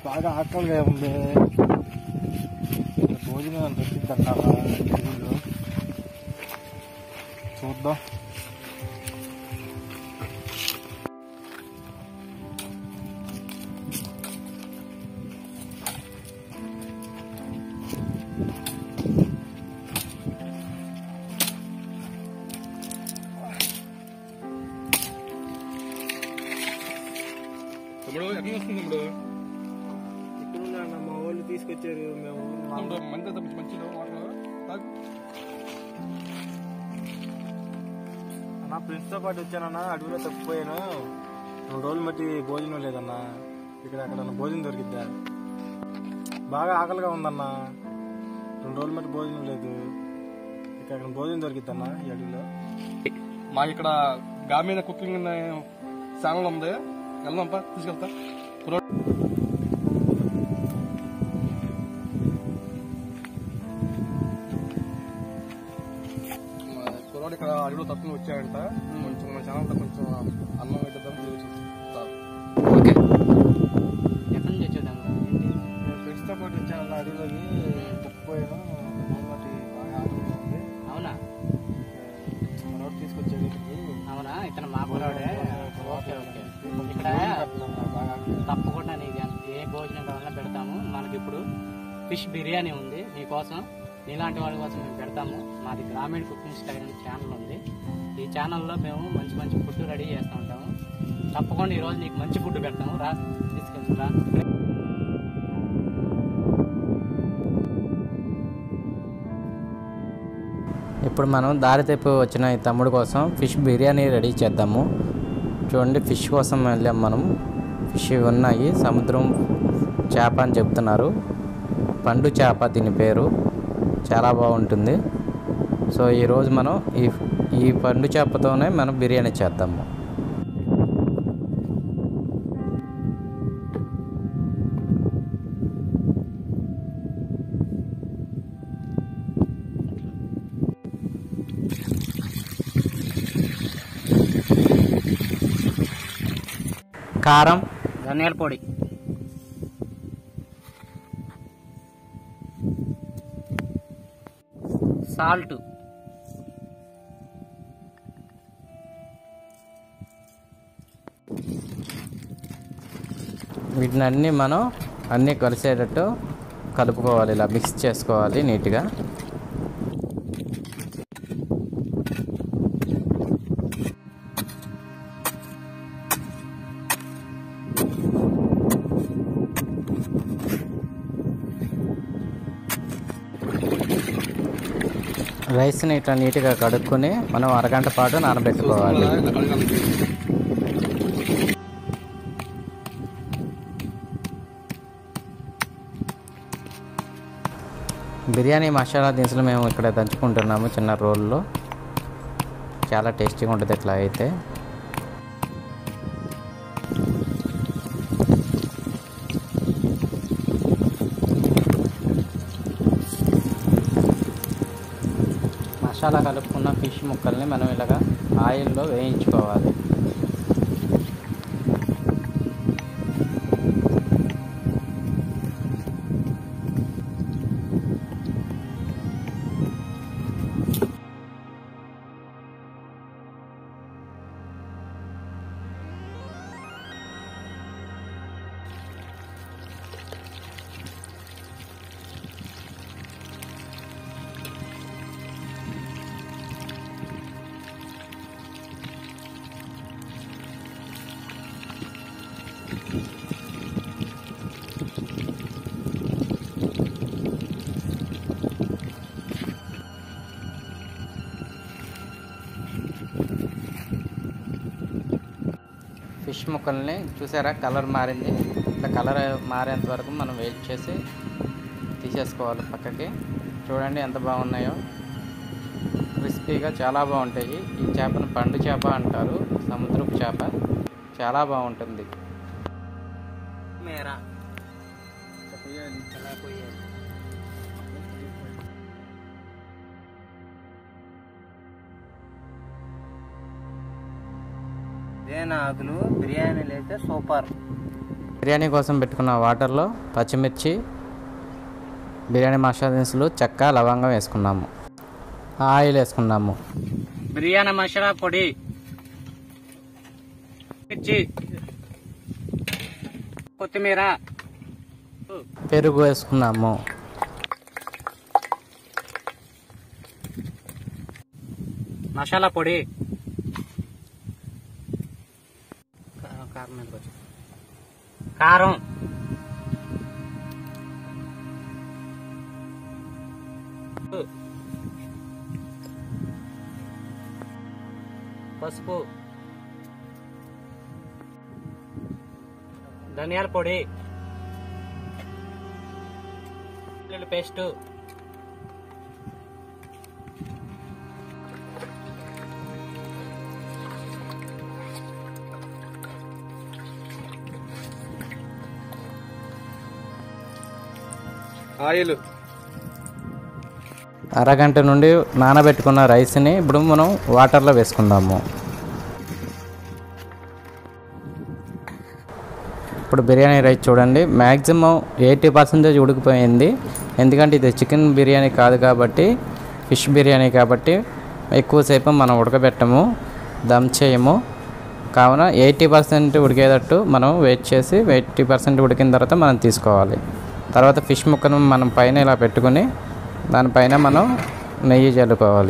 బాగా ఆకలిగా ఉంది భోజనం దొరికిద్దంటావా ఊళ్ళో చూద్దాం తమ్ముడు ఎక్కడ వస్తుంది తమ్ముడు ఇక్కడ మా వాళ్ళు తీసుకొచ్చారు మేము తమ్ముడు మంచి మంచి మంచి వాటర్ తాగు. అన్న ఫ్రెండ్స్తో పాటు వచ్చానన్నా అడవిలో తప్పిపోయాను రెండు రోజులు మట్టి భోజనం లేదన్నా ఇక్కడ అక్కడ భోజనం దొరికిద్దా బాగా ఆకలిగా ఉందన్నా రెండు రోజులు మట్టి భోజనం లేదు ఇక్కడ అక్కడ భోజనం దొరికిద్దన్నా ఈ అడవిలో మా ఇక్కడ గ్రామీణ కుకింగ్ అనే ఛానల్ ఉంది వెళ్దాంపా తీసుకెళ్తా కుర్రాడు మా కుర్రాడు ఇక్కడ అడవిలో తప్పుని వచ్చాడంట కొంచెం మా ఛానల్ కొంచెం అన్నం పెట్టద్దాం ఓకే ఎక్కడి నుంచి వచ్చేదాం నేను ఫ్రెండ్స్తో పాటు వచ్చాను అడవిలోకి తప్పిపోయాను రెండు రోజులు మట్టి బాగా ఆకలిగా ఉంది అవునా మనోడు తీసుకొచ్చాడు ఇక్కడికి అవునా ఇతను మా కురాడే ఓకే ఓకే ఇక్కడ బాగా ఆకలిగా ఉంది. తప్పకుండా నీకు ఎంత- ఏ భోజనం కావాలన్నా పెడతాము మనకి ఇప్పుడు ఫిష్ బిర్యానీ ఉంది నీకోసం నీలాంటి వాళ్ళ కోసం మేము పెడతాము మాది గ్రామీణ కుకింగ్ స్టైల్ అనే ఛానల్ ఉంది ఈ ఛానల్లో మేము మంచి మంచి ఫుడ్ రెడీ చేస్తూ ఉంటాము తప్పకుండా ఈరోజు నీకు మంచి ఫుడ్ పెడతాము రా తీసుకెళ్తురా ఇప్పుడు మనం దారి తెప్పి వచ్చిన ఈ తమ్ముడు కోసం ఫిష్ బిర్యానీ రెడీ చేద్దాము చూడండి ఫిష్ కోసం వెళ్ళాం మనం ఫిష్ ఇవి ఉన్నాయి సముద్రం చేప అని చెప్తున్నారు పండు చేప దీని పేరు చాలా బాగుంటుంది సో ఈరోజు మనం ఈ ఈ పండు చేపతోనే మనం బిర్యానీ చేద్దాము కారం ధనియాల పొడి సాల్ట్ వీటిని అన్నీ మనం అన్నీ కలిసేటట్టు కలుపుకోవాలి ఇలా మిక్స్ చేసుకోవాలి నీట్గా రైస్ని ఇట్లా నీట్గా కడుక్కొని మనం అరగంట పాటు నానబెట్టుకోవాలి బిర్యానీ మసాలా దినుసులు మేము ఇక్కడ దంచుకుంటున్నాము చిన్న రోల్లో చాలా టేస్టీగా ఉంటుంది ఇట్లా అయితే మసాలా కలుపుకున్న ఫిష్ ముక్కల్ని మనం ఇలాగా ఆయిల్లో వేయించుకోవాలి ఫిష్ ముక్కల్ని చూసారా కలర్ మారింది ఇట్లా కలర్ మారేంత వరకు మనం వెయిట్ చేసి తీసేసుకోవాలి పక్కకి చూడండి ఎంత బాగున్నాయో క్రిస్పీగా చాలా బాగుంటాయి ఈ చేపను పండు చేప అంటారు సముద్రపు చేప చాలా బాగుంటుంది మేరా ఎలా పోయాలి ఇదేనా ఆకులు బిర్యానీలు అయితే సూపర్ బిర్యానీ కోసం పెట్టుకున్న వాటర్లో పచ్చిమిర్చి బిర్యానీ మసాలా దినుసులు చెక్క లవంగం వేసుకున్నాము ఆయిల్ వేసుకున్నాము బిర్యానీ మసాలా పొడి మిర్చి కొత్తిమీర పెరుగు వేసుకున్నాము మసాలా పొడి కారం- కారం మీదకి వచ్చి. కారం పసుపు ధనియాల పొడి వెల్లుల్లి పేస్టు ఆయిల్ అరగంట నుండి నానబెట్టుకున్న రైస్ని ఇప్పుడు మనం వాటర్లో వేసుకుందాము ఇప్పుడు బిర్యానీ రైస్ చూడండి మ్యాక్సిమం ఎయిటీ పర్సెంటేజ్ ఉడికిపోయింది ఎందుకంటే ఇది చికెన్ బిర్యానీ కాదు కాబట్టి ఫిష్ బిర్యానీ కాబట్టి ఎక్కువసేపు మనం ఉడకబెట్టము దమ్ చేయము కావున ఎయిటీ పర్సెంట్ ఉడికేటట్టు మనం వెయిట్ చేసి ఎయిటీ పర్సెంట్ ఉడికిన తర్వాత మనం తీసుకోవాలి తర్వాత ఫిష్ ముక్కను మనం పైన ఇలా పెట్టుకుని దానిపైన మనం నెయ్యి చల్లుకోవాలి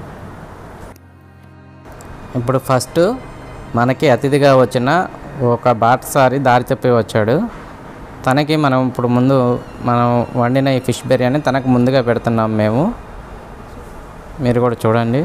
ఇప్పుడు ఫస్ట్ మనకి అతిథిగా వచ్చిన ఒక బాటసారి దారి తప్పి వచ్చాడు తనకి మనం ఇప్పుడు ముందు మనం వండిన ఈ ఫిష్ బిర్యానీ తనకు ముందుగా పెడుతున్నాం మేము మీరు కూడా చూడండి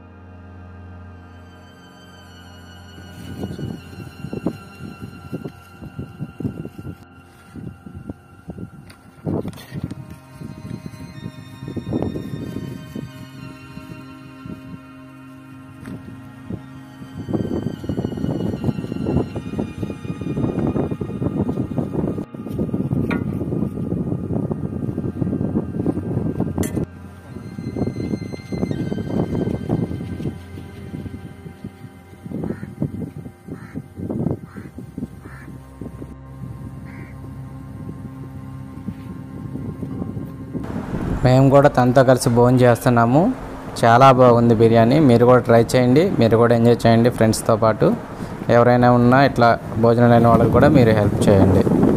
మేము కూడా తనతో కలిసి భోజనం చేస్తున్నాము చాలా బాగుంది బిర్యానీ మీరు కూడా ట్రై చేయండి మీరు కూడా ఎంజాయ్ చేయండి ఫ్రెండ్స్తో పాటు ఎవరైనా ఉన్నా ఇట్లా భోజనం లేని వాళ్ళకి కూడా మీరు హెల్ప్ చేయండి